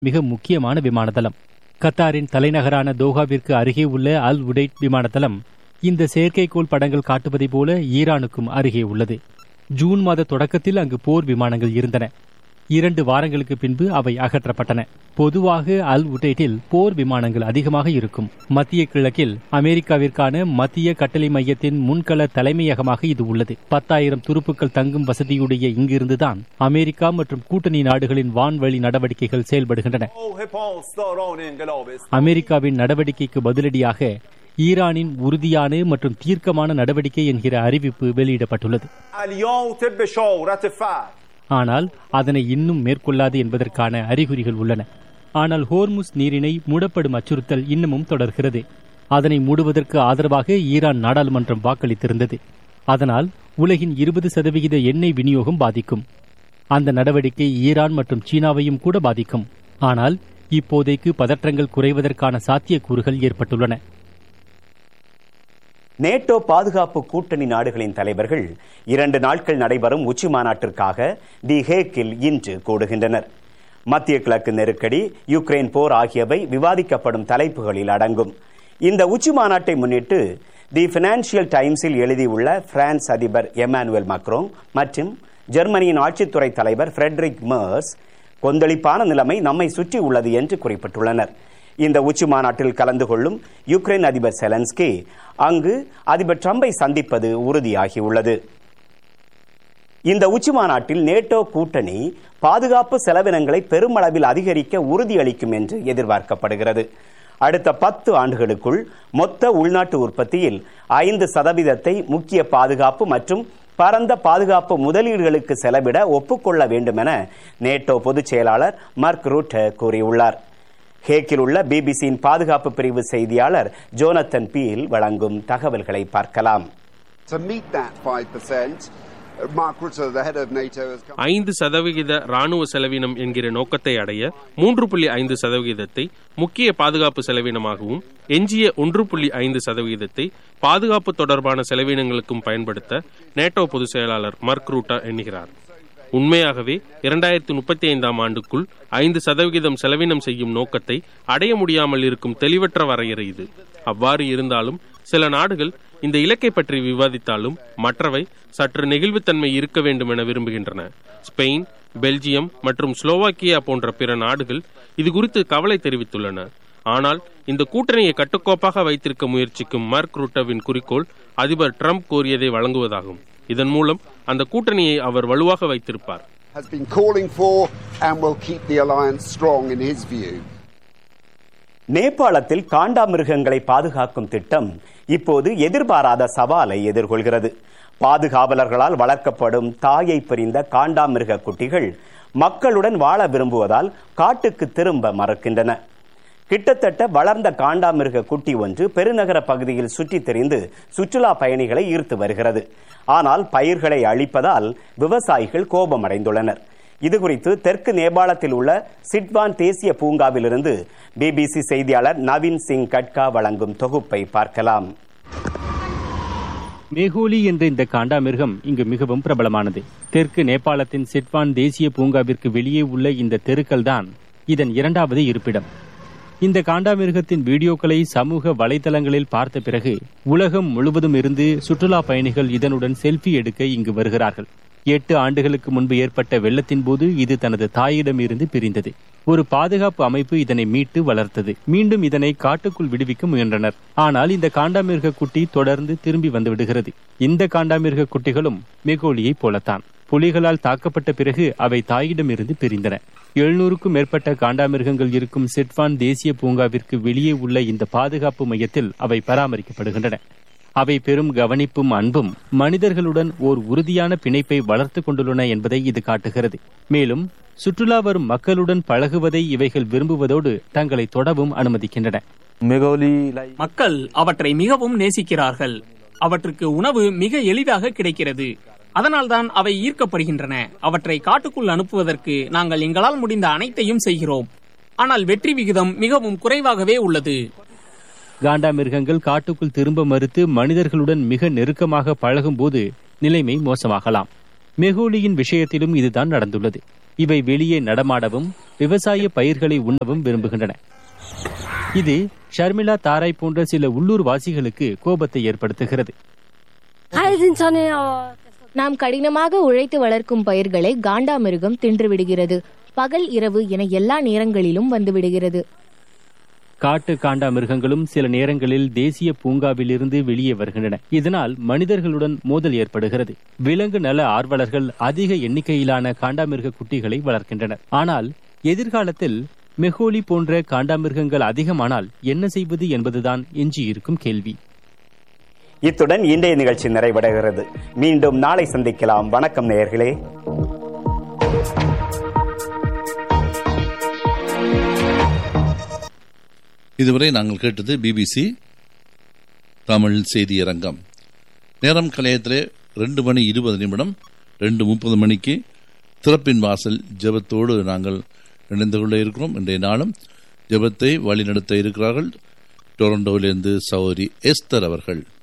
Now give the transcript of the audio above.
மிக முக்கியமான விமான தளம் கத்தாரின் தலைநகரான தோஹாவிற்கு அருகே உள்ள அல் உடைட் விமான தளம் இந்த செயற்கைக்கோள் படங்கள் காட்டுவதை போல ஈரானுக்கும் அருகே உள்ளது ஜூன் மாத தொடக்கத்தில் அங்கு போர் விமானங்கள் இருந்தன இரண்டு வாரங்களுக்கு பின்பு அவை அகற்றப்பட்டன பொதுவாக அல் உடைட்டில் போர் விமானங்கள் அதிகமாக இருக்கும் மத்திய கிழக்கில் அமெரிக்காவிற்கான மத்திய கட்டளை மையத்தின் முன்கள தலைமையகமாக இது உள்ளது பத்தாயிரம் துருப்புக்கள் தங்கும் வசதியுடைய இங்கிருந்துதான் அமெரிக்கா மற்றும் கூட்டணி நாடுகளின் வான்வழி நடவடிக்கைகள் செயல்படுகின்றன அமெரிக்காவின் நடவடிக்கைக்கு பதிலடியாக ஈரானின் உறுதியான மற்றும் தீர்க்கமான நடவடிக்கை என்கிற அறிவிப்பு வெளியிடப்பட்டுள்ளது ஆனால் அதனை இன்னும் மேற்கொள்ளாது என்பதற்கான அறிகுறிகள் உள்ளன ஆனால் ஹோர்முஸ் நீரிணை மூடப்படும் அச்சுறுத்தல் இன்னமும் தொடர்கிறது அதனை மூடுவதற்கு ஆதரவாக ஈரான் நாடாளுமன்றம் வாக்களித்திருந்தது அதனால் உலகின் இருபது சதவிகித எண்ணெய் விநியோகம் பாதிக்கும் அந்த நடவடிக்கை ஈரான் மற்றும் சீனாவையும் கூட பாதிக்கும் ஆனால் இப்போதைக்கு பதற்றங்கள் குறைவதற்கான சாத்தியக்கூறுகள் ஏற்பட்டுள்ளன நேட்டோ பாதுகாப்பு கூட்டணி நாடுகளின் தலைவர்கள் இரண்டு நாட்கள் நடைபெறும் உச்சி மாநாட்டிற்காக தி ஹேக்கில் இன்று கூடுகின்றனர் மத்திய கிழக்கு நெருக்கடி யுக்ரைன் போர் ஆகியவை விவாதிக்கப்படும் தலைப்புகளில் அடங்கும் இந்த உச்சி மாநாட்டை முன்னிட்டு தி பினான்சியல் டைம்ஸில் எழுதியுள்ள பிரான்ஸ் அதிபர் எமானுவேல் மக்ரோங் மற்றும் ஜெர்மனியின் ஆட்சித்துறை தலைவர் ஃபிரெட்ரிக் மர்ஸ் கொந்தளிப்பான நிலைமை நம்மை சுற்றி உள்ளது என்று குறிப்பிட்டுள்ளனர் இந்த உச்சி மாநாட்டில் கலந்து கொள்ளும் யுக்ரைன் அதிபர் செலன்ஸ்கி அங்கு அதிபர் ட்ரம்பை சந்திப்பது உறுதியாகியுள்ளது இந்த உச்சி மாநாட்டில் நேட்டோ கூட்டணி பாதுகாப்பு செலவினங்களை பெருமளவில் அதிகரிக்க உறுதியளிக்கும் என்று எதிர்பார்க்கப்படுகிறது அடுத்த பத்து ஆண்டுகளுக்குள் மொத்த உள்நாட்டு உற்பத்தியில் ஐந்து சதவீதத்தை முக்கிய பாதுகாப்பு மற்றும் பரந்த பாதுகாப்பு முதலீடுகளுக்கு செலவிட ஒப்புக்கொள்ள வேண்டும் என நேட்டோ பொதுச் செயலாளர் மார்க் ரூட்ட கூறியுள்ளார் ஹேக்கில் உள்ள பிபிசியின் பாதுகாப்பு பிரிவு செய்தியாளர் ஜோனத்தன் பீல் வழங்கும் தகவல்களை பார்க்கலாம் ஐந்து சதவிகித ராணுவ செலவினம் என்கிற நோக்கத்தை அடைய மூன்று புள்ளி ஐந்து சதவிகிதத்தை முக்கிய பாதுகாப்பு செலவினமாகவும் எஞ்சிய ஒன்று புள்ளி ஐந்து சதவிகிதத்தை பாதுகாப்பு தொடர்பான செலவினங்களுக்கும் பயன்படுத்த நேட்டோ பொதுச் செயலாளர் மர்க் ரூட்டா எண்ணுகிறார் உண்மையாகவே இரண்டாயிரத்தி முப்பத்தி ஐந்தாம் ஆண்டுக்குள் ஐந்து சதவிகிதம் செலவினம் செய்யும் நோக்கத்தை அடைய முடியாமல் இருக்கும் தெளிவற்ற வரையறை இது அவ்வாறு இருந்தாலும் சில நாடுகள் இந்த இலக்கை பற்றி விவாதித்தாலும் மற்றவை சற்று நெகிழ்வுத்தன்மை இருக்க வேண்டும் என விரும்புகின்றன ஸ்பெயின் பெல்ஜியம் மற்றும் ஸ்லோவாக்கியா போன்ற பிற நாடுகள் இது குறித்து கவலை தெரிவித்துள்ளன ஆனால் இந்த கூட்டணியை கட்டுக்கோப்பாக வைத்திருக்க முயற்சிக்கும் மார்க் ரூட்டவின் குறிக்கோள் அதிபர் ட்ரம்ப் கோரியதை வழங்குவதாகும் இதன் மூலம் அந்த கூட்டணியை அவர் வலுவாக வைத்திருப்பார் நேபாளத்தில் காண்டாமிருகங்களை பாதுகாக்கும் திட்டம் இப்போது எதிர்பாராத சவாலை எதிர்கொள்கிறது பாதுகாவலர்களால் வளர்க்கப்படும் தாயை பிரிந்த காண்டாமிருக குட்டிகள் மக்களுடன் வாழ விரும்புவதால் காட்டுக்கு திரும்ப மறக்கின்றன கிட்டத்தட்ட வளர்ந்த காண்டாமிருக குட்டி ஒன்று பெருநகர பகுதியில் சுற்றித் திரிந்து சுற்றுலா பயணிகளை ஈர்த்து வருகிறது ஆனால் பயிர்களை அழிப்பதால் விவசாயிகள் கோபமடைந்துள்ளனர் இதுகுறித்து தெற்கு நேபாளத்தில் உள்ள சிட்வான் தேசிய பூங்காவிலிருந்து பிபிசி செய்தியாளர் நவீன் சிங் கட்கா வழங்கும் தொகுப்பை பார்க்கலாம் மேகோலி என்ற இந்த காண்டாமிருகம் இங்கு மிகவும் பிரபலமானது தெற்கு நேபாளத்தின் சிட்வான் தேசிய பூங்காவிற்கு வெளியே உள்ள இந்த தெருக்கள் தான் இதன் இரண்டாவது இருப்பிடம் இந்த காண்டாமிருகத்தின் வீடியோக்களை சமூக வலைதளங்களில் பார்த்த பிறகு உலகம் முழுவதும் இருந்து சுற்றுலா பயணிகள் இதனுடன் செல்ஃபி எடுக்க இங்கு வருகிறார்கள் எட்டு ஆண்டுகளுக்கு முன்பு ஏற்பட்ட வெள்ளத்தின் போது இது தனது தாயிடம் இருந்து பிரிந்தது ஒரு பாதுகாப்பு அமைப்பு இதனை மீட்டு வளர்த்தது மீண்டும் இதனை காட்டுக்குள் விடுவிக்க முயன்றனர் ஆனால் இந்த காண்டாமிருக குட்டி தொடர்ந்து திரும்பி வந்து விடுகிறது இந்த காண்டாமிருக குட்டிகளும் மெகோலியைப் போலத்தான் புலிகளால் தாக்கப்பட்ட பிறகு அவை தாயிடமிருந்து பிரிந்தன எழுநூறுக்கும் மேற்பட்ட காண்டாமிருகங்கள் இருக்கும் சிட்வான் தேசிய பூங்காவிற்கு வெளியே உள்ள இந்த பாதுகாப்பு மையத்தில் அவை பராமரிக்கப்படுகின்றன அவை பெரும் கவனிப்பும் அன்பும் மனிதர்களுடன் ஓர் உறுதியான பிணைப்பை வளர்த்து கொண்டுள்ளன என்பதை இது காட்டுகிறது மேலும் சுற்றுலா வரும் மக்களுடன் பழகுவதை இவைகள் விரும்புவதோடு தங்களை தொடவும் அனுமதிக்கின்றன மக்கள் அவற்றை மிகவும் நேசிக்கிறார்கள் அவற்றுக்கு உணவு மிக எளிதாக கிடைக்கிறது அதனால்தான் அவை ஈர்க்கப்படுகின்றன அவற்றை காட்டுக்குள் அனுப்புவதற்கு நாங்கள் எங்களால் முடிந்த அனைத்தையும் செய்கிறோம் ஆனால் வெற்றி விகிதம் மிகவும் குறைவாகவே உள்ளது காண்டாமிருகங்கள் காட்டுக்குள் திரும்ப மறுத்து மனிதர்களுடன் மிக நெருக்கமாக பழகும் போது நிலைமை மோசமாகலாம் மெகோலியின் விஷயத்திலும் இதுதான் நடந்துள்ளது இவை வெளியே நடமாடவும் விவசாய பயிர்களை உண்ணவும் விரும்புகின்றன இது ஷர்மிளா தாராய் போன்ற சில உள்ளூர் வாசிகளுக்கு கோபத்தை ஏற்படுத்துகிறது நாம் கடினமாக உழைத்து வளர்க்கும் பயிர்களை காண்டாமிருகம் தின்றுவிடுகிறது பகல் இரவு என எல்லா நேரங்களிலும் வந்துவிடுகிறது காட்டு காண்டா மிருகங்களும் சில நேரங்களில் தேசிய பூங்காவிலிருந்து வெளியே வருகின்றன இதனால் மனிதர்களுடன் மோதல் ஏற்படுகிறது விலங்கு நல ஆர்வலர்கள் அதிக எண்ணிக்கையிலான காண்டாமிருக குட்டிகளை வளர்க்கின்றனர் ஆனால் எதிர்காலத்தில் மெஹோலி போன்ற காண்டாமிருகங்கள் அதிகமானால் என்ன செய்வது என்பதுதான் எஞ்சியிருக்கும் கேள்வி இத்துடன் இன்றைய நிகழ்ச்சி நிறைவடைகிறது மீண்டும் நாளை சந்திக்கலாம் வணக்கம் நேயர்களே இதுவரை நாங்கள் கேட்டது பிபிசி தமிழ் செய்தியரங்கம் நேரம் கலையத்திலே ரெண்டு மணி இருபது நிமிடம் ரெண்டு முப்பது மணிக்கு திறப்பின் வாசல் ஜெபத்தோடு நாங்கள் இணைந்து கொள்ள இருக்கிறோம் இன்றைய நாளும் ஜெபத்தை வழிநடத்த இருக்கிறார்கள் டொரண்டோவிலிருந்து சௌரி எஸ்தர் அவர்கள்